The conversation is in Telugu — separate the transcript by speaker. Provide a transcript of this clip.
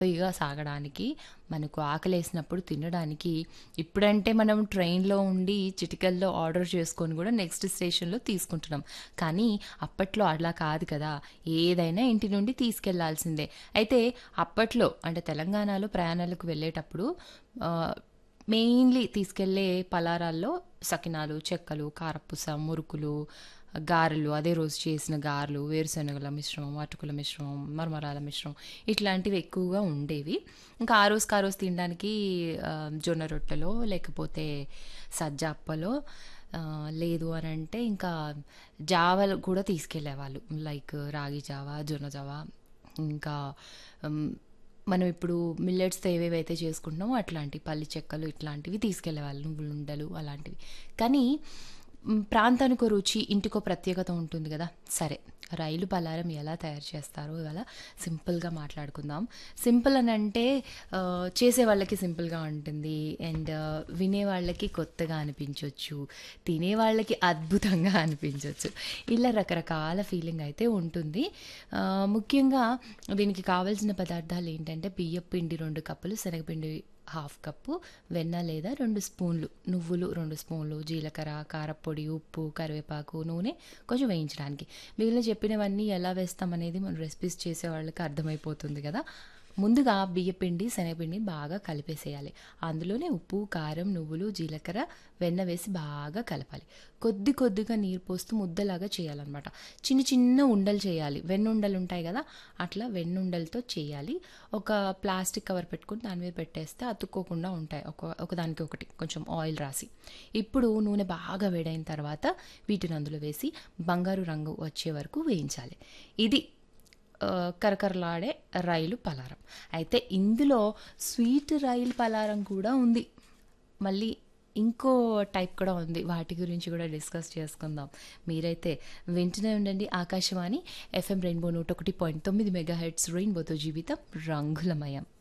Speaker 1: హ్యాపీగా సాగడానికి మనకు ఆకలేసినప్పుడు తినడానికి ఇప్పుడంటే మనం ట్రైన్‌లో ఉండి చిటికెల్లో ఆర్డర్ చేసుకొని గూడా నెక్స్ట్ స్టేషన్‌లో తీసుకుంటున్నాం. కానీ అప్పట్లో అలా కాదు కదా! ఏదైనా ఇంటి నుండి తీసుకెళ్లాల్సిందే. అయితే అప్పట్లో అంటే తెలంగాణలో ప్రయాణాలకు వెళ్ళేటప్పుడు ఆహ్, మెయిన్‌లీ తీసుకెళ్ళే పలారాల్లో సకినాలు, చెక్కలు, కారపూస, మురుకులు, గారెలు అదే రోజు చేసిన గారెలు, వేరుశనగల మిశ్రమం, అటుకుల మిశ్రమం, మరమరాల మిశ్రమం ఇట్లాంటివి ఎక్కువగా ఉండేవి. ఇంకా ఆ రోజుకి ఆ రోజు తినడానికి ఆహ్, జొన్న రొట్టెలో లేకపోతే సజ్జ అప్పలో ఆహ్, లేదు అనంటే ఇంకా జావలు కూడా తీసుకెళ్ళేవాళ్ళు. లైక్ రాగి జావ, జొన్న జావ ఇంకా హ్మ్, మనం ఇప్పుడు మిల్లెట్స్‌తో ఏవేవైతే చేసుకుంటున్నామో అట్లాంటి పల్లి చెక్కలు ఇట్లాంటివి తీసుకెళ్ళేవాళ్ళు. నువ్వుల ఉండలు అలాంటివి. కానీ హ్మ్, ప్రాంతానికో రుచి, ఇంటికో ప్రత్యేకత ఉంటుంది గదా! సరే రైలు పలారం ఎలా తయారు చేస్తారో ఇవాళ సింపుల్‌గా మాట్లాడుకుందాం. సింపుల్ అనంటే ఆహ్, చేసేవాళ్ళకి సింపుల్‌గా ఉంటుంది. అండ్ వినేవాళ్ళకి కొత్తగా అనిపించొచ్చు. తినేవాళ్ళకి అద్భుతంగా అనిపించొచ్చు. ఇలా రకరకాల ఫీలింగ్ అయితే ఉంటుంది. ఆహ్, ముఖ్యంగా దీనికి కావాల్సిన పదార్థాలు ఏంటంటే బియ్యపు పిండి 2 కప్పులు, శనగపిండి హాఫ్ కప్పు, వెన్న లేదా 2 స్పూన్లు, నువ్వులు 2 స్పూన్లు, జీలకర్ర, కారప్పొడి, ఉప్పు, కరివేపాకు, నూనె కొంచెం వేయించడానికి. మిగిలిన చెప్పినవన్నీ ఎలా వేస్తామనేది మనం రెసిపీస్ చేసే వాళ్ళకి అర్థమైపోతుంది గదా! ముందుగా బియ్యపిండి, శనగపిండి బాగా కలిపేసేయాలి. అందులోనే ఉప్పు, కారం, నువ్వులు, జీలకర్ర, వెన్న వేసి బాగా కలపాలి. కొద్ది కొద్దిగా నీరు పోస్తూ ముద్దలాగా చేయాలనమాట. చిన్న చిన్న ఉండలు చేయాలి. వెన్నుండలు ఉంటాయి గదా! అట్లా వెన్నుండలతో చేయాలి. ఒక ప్లాస్టిక్ కవర్ పెట్టుకొని దాని మీద పెట్టేస్తే అతుక్కోకుండా ఉంటాయి. ఒక ఒకదానికి ఒకటి కొంచెం ఆయిల్ రాసి. ఇప్పుడు నూనె బాగా వేడైన తర్వాత వీటిని అందులో వేసి బంగారు రంగు వచ్చే వరకు వేయించాలి. ఇది ఆహ్, కరకరలాడే రైలు పలారం. అయితే ఇందులో స్వీట్ రైలు పలారం కూడా ఉంది. మళ్ళీ ఇంకో టైప్ కూడా ఉంది. వాటి గురించి కూడా డిస్కస్ చేసుకుందాం. మీరైతే వింటూనే ఉండండి ఆకాశవాణి ఎఫ్ఎం రెయిన్బో 101.9 మెగాహెర్ట్జ్ రెయిన్బోతో జీవితం రంగులమయం.